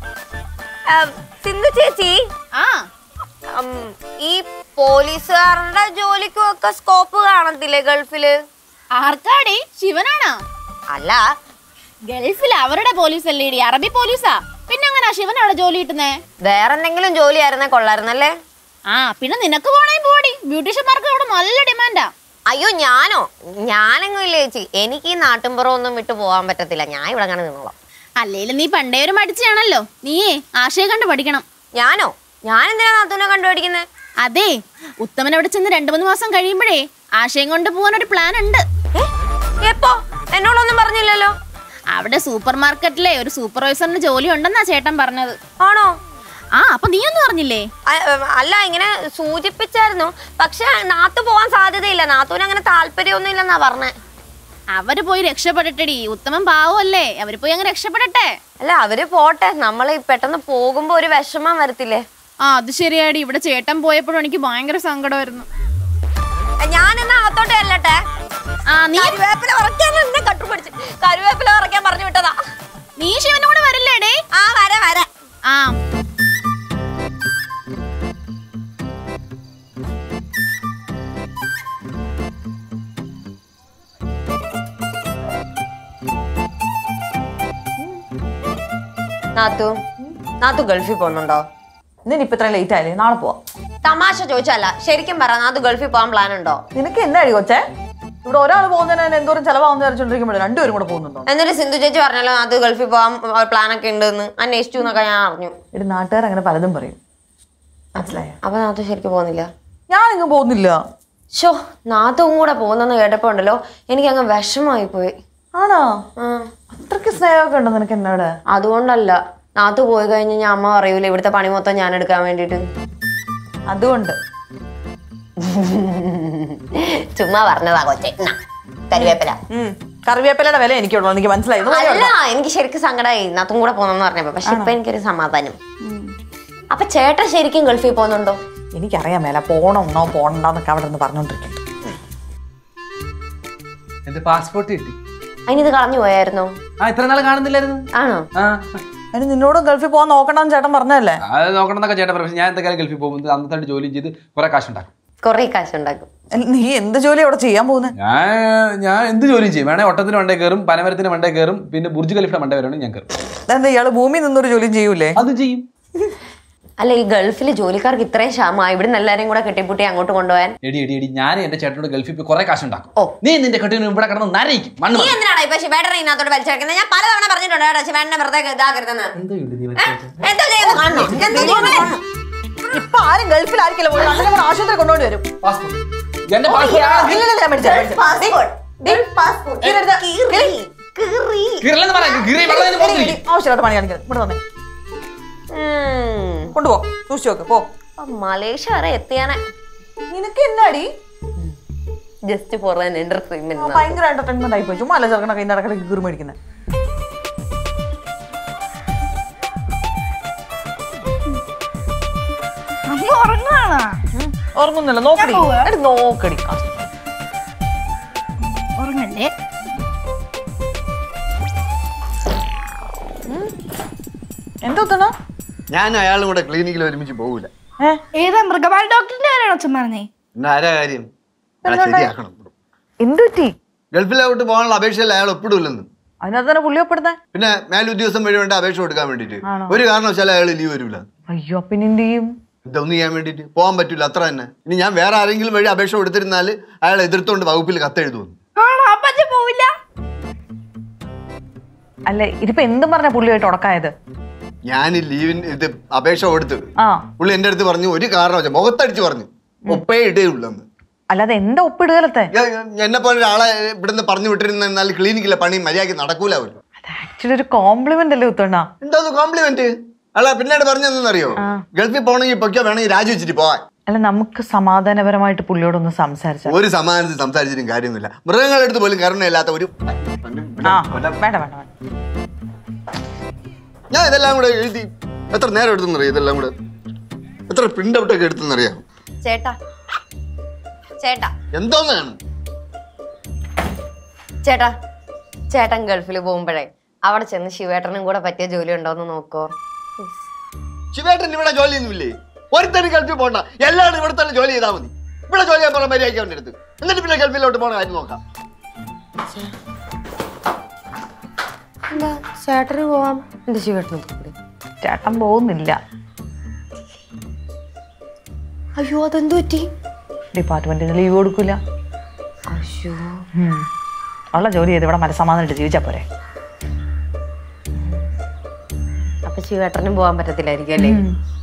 S4: സിന്ധു ചേച്ചി
S7: ആ
S4: ഉം, ഈ പോലീസുകാരുടെ ജോലിക്കും ഒക്കെ സ്കോപ്പ് കാണത്തില്ലേ ഗൾഫില്
S7: ആർക്കാടി ശിവനാണോ
S4: അല്ല
S7: ഗൾഫിൽ അവരുടെ പോലീസ് അല്ലേ ഇടി അറബി പോലീസാ പിന്നെ എങ്ങനാ ശിവൻ അവിടെ ജോലി കിട്ടുന്നേ
S4: വേറെ എന്തെങ്കിലും ജോലി ആയിരുന്നേ കൊള്ളായിരുന്നല്ലേ
S7: ആ പിന്നെ നിനക്ക് പോണേ പോടി ബ്യൂട്ടീഷ്യന്മാർക്ക് അവിടെ നല്ല ഡിമാൻഡാ
S4: അയ്യോ ഞാനോ ഞാനെങ്ങും ഇല്ല ചേച്ചി എനിക്ക് ഈ നാട്ടിൻപുറം ഒന്നും വിട്ടു പോകാൻ പറ്റത്തില്ല ഞാൻ ഇവിടെ അങ്ങനെ നിന്നോളാം
S7: അല്ലേലും നീ പണ്ടേ ഒരു മടിച്ചാണല്ലോ നീയേ ആശയം കണ്ട് പഠിക്കണം
S4: ഞാനോ ഞാൻ എന്തിനാ നാത്തൂനെ കണ്ടുപിടിക്കുന്നത്
S7: അതെ ഉത്തമൻ അവിടെ ചെന്ന് രണ്ടു മൂന്ന് മാസം കഴിയുമ്പോഴേ ആശയം കൊണ്ട് പോകാൻ ഒരു പ്ലാൻ ഉണ്ട്
S4: എപ്പോ എന്നോടൊന്നും പറഞ്ഞില്ലല്ലോ
S7: അവിടെ സൂപ്പർ മാർക്കറ്റിലെ ഒരു സൂപ്പർവൈസറിന് ജോലി ഉണ്ടെന്നാ ചേട്ടൻ പറഞ്ഞത്
S4: ആണോ
S7: ആ അപ്പൊ നീ ഒന്നും പറഞ്ഞില്ലേ
S4: അ- അല്ല ഇങ്ങനെ സൂചിപ്പിച്ചായിരുന്നു പക്ഷെ നാത്തു പോവാൻ സാധ്യതയില്ല നാത്തൂന് അങ്ങനെ താല്പര്യമൊന്നും ഇല്ലെന്നാ പറഞ്ഞേ
S7: അവര് പോയി രക്ഷപ്പെടട്ടെടി ഉത്തമൻ പാവമല്ലേ അവര് പോയി അങ്ങ് രക്ഷപ്പെടട്ടെ
S4: അല്ല അവര് പോട്ടെ നമ്മൾ പെട്ടെന്ന് പോകുമ്പോ ഒരു വിഷമം വരത്തില്ലേ
S7: ആ അത് ശരിയാടി ഇവിടെ ചേട്ടൻ പോയപ്പോഴും എനിക്ക് ഭയങ്കര സങ്കടമായിരുന്നു
S4: ഞാൻ എന്നാ അകത്തോട്ട് ചെല്ലട്ടെ
S7: ആ നീ
S4: കരുവേപ്പില ഉറക്കാൻ എന്നെ കട്ടുപിടിച്ച് കരുവേപ്പില ഉറക്കാൻ പറഞ്ഞു വിട്ടതാ
S7: നീ ശിവന്റെ കൂടെ വരില്ലേടേ
S4: ആ വരെ വരെ
S7: ആ
S4: നാത്തു നാത്തു ഗൾഫിൽ പോകുന്നുണ്ടോ
S1: നിന്നെ ഇപ്പൊ ഇത്ര ലേറ്റ് ആയില്ലേ നാളെ പോവാം
S4: തമാശ ചോദിച്ചല്ല ശരിക്കും പറ നാത്തു ഗൾഫിൽ പോകാൻ പ്ലാൻ ഉണ്ടോ
S1: നിനക്ക് എന്നാടി കൊച്ചേ ഇവിടെ ഒരാൾ പോകുന്നതിന് തന്നെ എന്തോരം ചെലവാകുന്ന വിചാരിച്ചോണ്ടിരിക്കുമ്പോൾ രണ്ടുപേരും കൂടെ പോകുന്നുണ്ടോ
S4: എന്നിട്ട് സിന്ധു ചേച്ചി പറഞ്ഞല്ലോ നാത്തു ഗൾഫിൽ പോകാൻ പ്ലാൻ ഒക്കെ ഉണ്ടെന്ന് അന്വേഷിച്ചു എന്നൊക്കെ ഞാൻ അറിഞ്ഞു
S1: ഇത് നാട്ടുകാർ അങ്ങനെ പലതും പറയും മനസ്സിലായോ
S4: അപ്പൊ നാത്തു ശരിക്കും പോകുന്നില്ല
S1: ഞാൻ ഇങ്ങ് പോകുന്നില്ല
S4: ഷോ നാത്തും കൂടെ പോകുന്നെന്ന് കേട്ടപ്പോ ഉണ്ടല്ലോ എനിക്ക് അങ്ങ് വിഷമായി പോയി
S1: ആണോ
S4: ആ
S1: അത്രയ്ക്ക് സ്നേഹമൊക്കെ ഉണ്ടോ നിനക്ക് എന്നോട്
S4: അതുകൊണ്ടല്ല നാത്തു പോയി കഴിഞ്ഞ് ഞാൻ അമ്മ പറയൂല ഇവിടുത്തെ പണി മൊത്തം ഞാൻ എടുക്കാൻ വേണ്ടിട്ട്
S1: അതുകൊണ്ട്
S4: ചുമ്മാ പറഞ്ഞതാ കൊച്ചെ എന്നാ, കറിവേപ്പില
S1: ഉം. കറിവേപ്പിലയുടെ വില എനിക്കുള്ളൂ എനിക്ക് മനസ്സിലായി ഇത് മതി
S4: അല്ല എനിക്ക് ശരിക്കും സങ്കടമായി നാത്തും കൂടെ പോന്നെന്ന് പറഞ്ഞപ്പോ പക്ഷെ ഇപ്പൊ എനിക്കൊരു സമാധാനം അപ്പൊ ചേട്ടൻ ശരിക്കും ഗൾഫിൽ പോകുന്നുണ്ടോ
S1: എനിക്കറിയാൻ മേല പോണമെന്നോ പോകണ്ടെന്നൊക്കെ അവിടെ നിന്ന് പറഞ്ഞോണ്ടിരിക്കും
S8: എന്റെ പാസ്പോർട്ട് കിട്ടി
S4: അതിനിത് കളഞ്ഞു പോയായിരുന്നോ
S8: ആ ഇത്ര നാൾ കാണുന്നില്ലായിരുന്നു
S4: ആണോ
S8: ആ
S1: അതിന് നിന്നോട് ഗൾഫിൽ പോകാൻ നോക്കണമെന്ന് ചേട്ടൻ പറഞ്ഞല്ലേ
S8: അത് നോക്കണം എന്നൊക്കെ ചേട്ടൻ പറഞ്ഞു ഞാൻ എന്തൊക്കെയാലും ഗൾഫിൽ പോകുമ്പോൾ അന്നത്തെ ജോലിയും ചെയ്ത് കുറെ കാശുണ്ടാക്കും
S4: കൊറേ കാശുണ്ടാക്കും
S1: അല്ല, നീ എന്ത് ജോലി അവിടെ ചെയ്യാൻ പോകുന്നത്
S8: ഞാൻ ഞാൻ എന്ത് ജോലിയും ചെയ്യും വേണേ ഒട്ടത്തിന് വണ്ടേ കയറും പനമരത്തിന് വണ്ടേ കയറും പിന്നെ ബുർജ് ഖലീഫിന്റെ വണ്ടേ വരണം ഞാൻ കയറും
S1: എന്താ ഇയാള് ഭൂമി നിന്നൊരു ജോലിയും ചെയ്യൂലേ
S8: അത് ചെയ്യും
S4: അല്ല ഈ ഗൾഫിൽ ജോലിക്കാർക്ക് ഇത്രയും ക്ഷാമ ഇവിടുന്ന് എല്ലാരെയും കൂടെ കെട്ടിപ്പൂട്ടി അങ്ങോട്ട് കൊണ്ടുപോകാൻ
S8: എടി എടി എടി ഞാൻ എന്റെ ചേട്ടനോട് ഗൾഫിൽ പോയി കുറെ കാശുണ്ടാക്കും
S4: ഓ.
S8: നീ നിന്റെ കെട്ടിന് ഇവിടെ കിടന്ന് നരയിക്കും മണ്ണ്
S4: നീ
S8: മതി.
S4: എന്തിനാണ് ഇപ്പൊ ശിവേട്ടനെ ഇതിനകത്തോട്ട് വലിച്ചെടുക്കുന്നത് ഞാൻ പലതവണ പറഞ്ഞിട്ടുണ്ട് കേട്ടോ ശിവേട്ടനെ വെറുതെ ഇതാക്കരുതെന്ന് എന്താ ചെയ്യുന്നു കാണണോ എന്താ ചെയ്യുന്നു
S1: ഇപ്പൊ ആരും ഗൾഫിലായിരിക്കില്ല പോകുന്നത് അങ്ങനെ കൂടെ ആശുപത്രി കൊണ്ടുപോയി വരും
S8: എന്റെ passport-
S1: ഇല്ല, ഇല്ല, ഞാൻ മേടിച്ചു, ഞാൻ മേടിച്ചു.
S4: പാസ്പോർട്ട്
S1: ദേ, ഇതെടുത്ത് കിളി.
S8: കിരളെന്ന് പറയാം കിറി വെള്ളം ഇതിന്
S1: എടി,
S8: പോകത്തില്ലേ?
S1: എടി, ആവശ്യമില്ലാത്ത പണി കാണിക്കുന്നത് ഇവിടെ വന്നേ കൊണ്ടുപോ സൂക്ഷിച്ചു നോക്ക് പോ
S4: മലേഷ്യ വരെ എത്തിയാനെ
S1: നിനക്ക് എന്നാടി
S4: just for an
S1: ah,
S4: entertainment
S1: ഭയങ്കര എന്റർടൈൻമെന്റ് ആയി പോയി ചുമ്മാ അല്ല ചെറുക്കണ കൈ നടക്കണ കീറി മേടിക്കുന്നത്
S7: അമ്മ ഉറങ്ങാണോ
S1: ഉറങ്ങുന്നില്ല നോക്കടി
S7: ഞാൻ പോവാ.
S1: എടി നോക്കടി ആ,
S7: ഉറങ്ങല്ലേ
S1: എന്താ ഒത്തണ
S2: ഞാൻ അയാളും കൂടെ ക്ലിനിക്കിൽ ഒരുമിച്ച് പോകൂല
S1: ഏ
S7: ഏതാ മൃഗപാൽ ഡോക്ടറിന്റെ കാര്യമാണോ അച്ഛൻ പറഞ്ഞേ
S2: എന്നാ ആരാ കാര്യം അയാളെ ശരിയാക്കണം
S1: എന്ത് പറ്റി
S2: ഗൾഫിലോട്ട് പോകാനുള്ള അപേക്ഷയിൽ അയാൾ ഒപ്പിടില്ലെന്ന്
S1: അതിനകത്ത് തന്നെ പുള്ളിയപ്പെടുന്നേ
S2: പിന്നെ മേലുദ്യോഗസ്ഥൻ വഴി വേണ്ട അപേക്ഷ കൊടുക്കാൻ വേണ്ടിട്ട്
S1: ആണോ?
S2: ഒരു കാരണവശാലും അയാൾ ലീവ് വരില്ല
S1: അയ്യോ പിന്നെ എന്ത് ചെയ്യും
S2: ഇതൊന്നും ചെയ്യാൻ വേണ്ടിട്ട് പോകാൻ പറ്റില്ല അത്ര തന്നെ ഇനി ഞാൻ വേറെ ആരെങ്കിലും വഴി അപേക്ഷ കൊടുത്തിരുന്നാൽ അയാൾ എതിർത്തോണ്ട് വകുപ്പിൽ കത്തെഴുതുന്നു
S7: ആണോ അപ്പൊ അച്ഛൻ പോവില്ല
S1: അല്ല ഇതിപ്പോ എന്തും പറഞ്ഞ പുള്ളിയായിട്ട് ഉടക്കായത്
S2: ഞാൻ ഈ ലീവിന് ഇത് അപേക്ഷ കൊടുത്ത്
S1: ആ
S2: പുള്ളി എൻ്റെ അടുത്ത് പറഞ്ഞു ഒരു കാരണവശാൽ മുഖത്തടിച്ച് പറഞ്ഞു ഒപ്പേ ഇടേ ഉള്ളെന്ന്
S1: അല്ലാതെ എന്താ ഒപ്പിടുകലത്തെ
S2: എന്നെ പോലെ ഒരാളെ ഇവിടുന്ന് പറഞ്ഞു വിട്ടിരുന്നാൽ ക്ലിനിക്കിലെ പണി മര്യാദയ്ക്ക് നടക്കൂല അവര്
S1: അത് ആക്ച്വലി ഒരു കോംപ്ലിമെന്റ് അല്ലേ ഉത്തണ്ണ
S2: എന്താ കോംപ്ലിമെന്റ് അല്ല പിന്നീട് പറഞ്ഞെന്നറിയോ ഗൾഫിൽ പോകണമെങ്കിൽ പൊയ്ക്കോ വേണമെങ്കിൽ രാജിവെച്ചിട്ട് പോവാൻ
S1: അല്ല നമുക്ക് സമാധാനപരമായിട്ട് പുള്ളിയോടൊന്ന് സംസാരിച്ചാൽ
S2: ഒരു സമാധാനത്തിൽ സംസാരിച്ചിട്ടും കാര്യമൊന്നുമില്ല മൃഗങ്ങളുടെ അടുത്ത് പോലും കരുണയില്ലാത്ത ഒരു
S1: ആ വേണ്ട വേണ്ട വേണ്ട
S2: ഞാൻ ഇതെല്ലാം കൂടെ എഴുതി എത്ര നേരം എടുത്തെന്നറിയാം ഇതെല്ലാം കൂടെ എത്ര പ്രിന്റ് ഔട്ടൊക്കെ എടുത്തെന്നറിയാം
S4: ചേട്ടാ ചേട്ടാ
S2: എന്തോന്നാണ്
S4: ചേട്ടാ ചേട്ടൻ ഗൾഫിൽ പോകുമ്പോഴേ അവിടെ ചെന്ന് ശിവേട്ടനും കൂടെ പറ്റിയ ജോലി ഉണ്ടോന്ന് നോക്കോ
S2: ശിവേട്ടൻ ഇവിടെ ജോലിയൊന്നുമില്ലേ ഒരുത്തരും ഗൾഫിൽ പോകണ്ട എല്ലാവരും ഇവിടെ തന്നെ ജോലി ചെയ്താൽ മതി ഇവിടെ ജോലി ചെയ്യാൻ പറഞ്ഞ മര്യാദയ്ക്ക് അവൻ്റെ അടുത്ത് എന്നിട്ട് പിന്നെ ഗൾഫിലോട്ട് പോകണ കാര്യം നോക്കാം
S4: എന്താ ചേട്ടന് പോവാം എന്താ ശിവേട്ടനും കൂടെ
S1: ചേട്ടൻ പോകുന്നില്ല
S4: അയ്യോ അതെന്തു പറ്റി
S1: ഡിപ്പാർട്ട്മെന്റിന് ലീവ് കൊടുക്കൂല
S4: അയ്യോ
S1: ഉം. ഉള്ള ജോലി ചെയ്ത് ഇവിടെ മനസ്സമാധാനമായിട്ട് ജീവിച്ചാ പോരെ
S4: അപ്പൊ ശിവേട്ടനും പോവാൻ പറ്റത്തില്ലായിരിക്കും അല്ലേ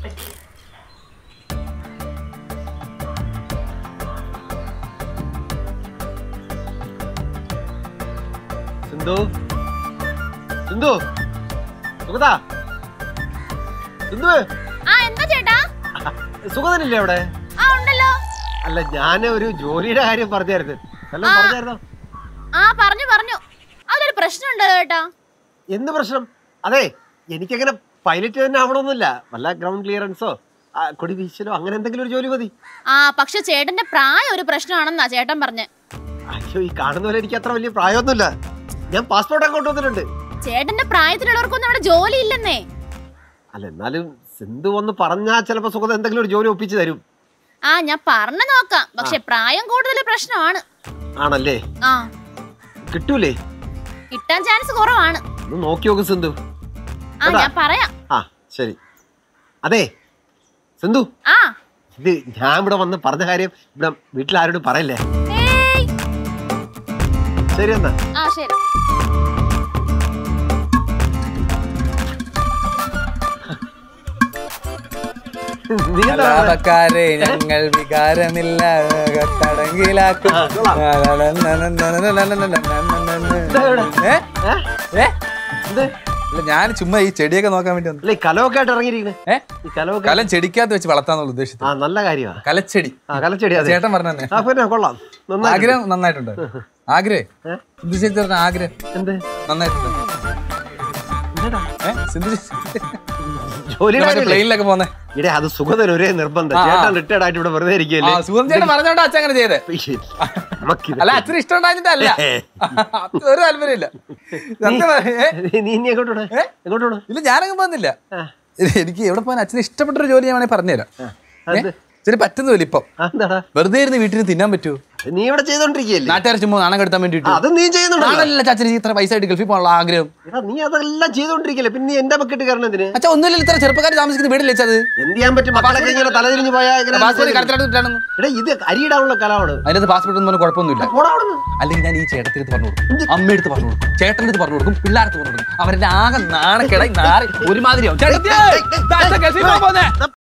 S3: സിന്ധു സിന്ധു സുഗത സിന്ധു
S9: ആ എന്താ ചേട്ടാ
S3: സുഗതനില്ലേ അവിടെ
S9: ആ ഉണ്ടല്ലോ
S3: അല്ല ഞാൻ ഒരു ജോലിയുടെ കാര്യം പറഞ്ഞായിരുന്നു എല്ലാം പറഞ്ഞായിരുന്നോ
S9: ആ പറഞ്ഞു പറഞ്ഞു അതിലൊരു പ്രശ്നമുണ്ടല്ലോ ചേട്ടാ
S3: എന്ത് പ്രശ്നം അതെ എനിക്കങ്ങനെ പൈലറ്റ് തന്നെ ആവണമെന്നില്ല വല്ല ഗ്രൗണ്ട് ക്ലിയറൻസോ കൊടി വീശലോ അങ്ങനെ എന്തെങ്കിലും ഒരു ജോലി മതി
S9: ആ പക്ഷെ ചേട്ടന്റെ പ്രായം ഒരു പ്രശ്നമാണെന്നാ ചേട്ടൻ പറഞ്ഞ്
S3: അയ്യോ ഈ കാണുന്ന പോലെ എനിക്ക് അത്ര വലിയ പ്രായമൊന്നുമില്ല ഞാൻ പാസ്പോർട്ട് ഒക്കെ കൊണ്ടുവന്നിട്ടുണ്ട്
S9: ചേട്ടന്റെ പ്രായത്തിലുള്ളവർക്കൊന്നും അവിടെ ജോലി ഇല്ലെന്നേ
S3: അല്ല എന്നാലും സിന്ധു ഒന്ന് പറഞ്ഞാൽ ചിലപ്പോൾ സുഗത എന്തെങ്കിലും ഒരു ജോലി ഒപ്പിച്ച് തരും
S9: ആ ഞാൻ പറഞ്ഞു നോക്കാം പക്ഷെ പ്രായം കൂടുതൽ പ്രശ്നമാണ്
S3: ആണല്ലേ
S9: ആ
S3: കിട്ടൂലേ
S9: കിട്ടാൻ ചാൻസ് കുറവാണ്
S3: ഒന്ന് നോക്കി നോക്ക് സിന്ധു
S9: ആ ഞാൻ പറയാം
S3: ആ ശരി അതെ സിന്ധു
S9: ആ
S3: ഇത് ഞാൻ ഇവിടെ വന്ന് പറഞ്ഞ കാര്യം ഇവിടെ വീട്ടിൽ ആരോടും പറയല്ലേ
S9: ഏയ്
S3: ശരി എന്നാ
S9: ആ ശരി
S3: നീ എന്താ പറഞ്ഞെ?
S8: ലാഭക്കാരെ ഞങ്ങൾ വികാരമില്ല തടങ്കിലാക്കും ഏ? ഏ?
S3: ഇത്
S8: അല്ല ഞാൻ ചുമ്മാ ഈ ചെടിയൊക്കെ നോക്കാൻ വേണ്ടി വന്നു
S3: അല്ല ഈ കലമൊക്കെ ആയിട്ട് ഇറങ്ങിയിരിക്കണേ
S8: ഏ
S3: ഈ കലമൊക്കെ
S8: കലം ചെടിക്കകത്ത് വെച്ച് വളർത്താന്നുള്ള ഉദ്ദേശിച്ചത്
S3: ആ നല്ല കാര്യമാ
S8: കലച്ചെടി
S3: ആ കലച്ചെടി അതെ
S8: ചേട്ടൻ പറഞ്ഞു തന്നെ
S3: ആ പിന്നെ കൊള്ളാം നന്നായി
S8: ആഗ്രഹം നന്നായിട്ടുണ്ട് ആഗ്രഹേ
S3: ഏ?
S8: സിന്ധു ചേച്ചി പറഞ്ഞ ആഗ്രഹം
S3: എന്ത്
S8: നന്നായിട്ടുണ്ട്
S3: എന്താടാ?
S8: ഏ? സിന്ധു ചേച്ചി
S3: ജോലിയുടെ കാര്യമല്ലേ?
S8: പ്ലെയിനിലൊക്കെ പോന്നെ
S3: ഇടെ അത് സുഖത്തിന് ഒരേ നിർബന്ധം
S8: ആ, ആ.
S3: ചേട്ടൻ റിട്ടയർഡ് ആയിട്ട് ഇവിടെ വെറുതെ
S8: ആ
S3: ഇരിക്കുകയല്ലേ
S8: സുഖം ചേട്ടൻ പറഞ്ഞോണ്ട് അച്ഛൻ അങ്ങനെ ചെയ്തേ
S3: നമുക്കിത്
S8: അല്ല അച്ഛന് ഇഷ്ടം ഉണ്ടായിട്ടല്ല അച്ഛന് ഒരു താല്പര്യമില്ല സത്യം പറ- ഏ?
S3: നീ നീ എങ്ങോട്ട് പോണേ
S8: ഏ?
S3: എങ്ങോട്ട് പോണേ
S8: ഇല്ല ഞാനങ്ങ് പോകുന്നില്ല
S3: ആ.
S8: എനിക്ക് എവിടെ പോകാൻ അച്ഛന് ഇഷ്ടപ്പെട്ട ഒരു ജോലി ഞാൻ വേണമെങ്കിൽ പറഞ്ഞുതരാം
S3: അത്
S8: അച്ഛന് പറ്റുന്നില്ല ഇപ്പം
S3: ആ, എന്താടാ
S8: വെറുതെ ഇരുന്ന് വീട്ടിൽ നിന്ന് തിന്നാൻ പറ്റുമോ
S3: നീ ഇവിടെ ചെയ്തോണ്ടിരിക്കുകയല്ലേ
S8: നാട്ടുകാർ ചുമ്മാ നാണം കെടുത്താൻ വേണ്ടിട്ട്
S3: അത് നീ ചെയ്യുന്നുണ്ടല്ലോ
S8: നാണല്ല ചാച്ചന് ഇത്ര പൈസ ആയിട്ട് ഗൾഫിൽ പോകാനുള്ള ആഗ്രഹം
S3: എടാ നീ അതെല്ലാം ചെയ്തോണ്ടിരിക്കല്ലേ പിന്നെ നീ എന്റെ ബക്കറ്റ് കയറണം എന്തിന്
S8: അച്ഛാ ഒന്നുമില്ല ഇത്ര ചെറുപ്പക്കാർ താമസിക്കുന്ന വീടില്ലേ അത്
S3: എന്ത് ചെയ്യാൻ പറ്റും മക്കളൊക്കെ ഇങ്ങനെ തലതിരിഞ്ഞ് പോയാൽ ഇങ്ങനെ
S8: പാസ്പോർട്ട് കടത്തിലോട്ട് വിട്ടാണെന്ന്
S3: എടാ ഇത് അരിയിടാനുള്ള കലമാണ്
S8: അതിനകത്ത് പാസ്പോർട്ട് ഒന്നും പറഞ്ഞ് കുഴപ്പമൊന്നുമില്ല
S3: പോടാ അവിടുന്ന്.
S8: അല്ലെങ്കിൽ ഞാൻ ഈ ചേട്ടത്തിനടുത്ത് പറഞ്ഞു കൊടുക്കും അമ്മയടുത്ത് പറഞ്ഞു കൊടുക്കും ചേട്ടൻ്റെ അടുത്ത് പറഞ്ഞു കൊടുക്കും പിള്ളേർക്ക് പറഞ്ഞു കൊടുക്കും അവരുടെ ആകെ നാണക്കേടായി നാറി ഒരുമാതിരിയാവും ചേട്ടത്തി, ദാ അച്ഛൻ ഗൾഫിൽ പോകാൻ പോകുന്നേ.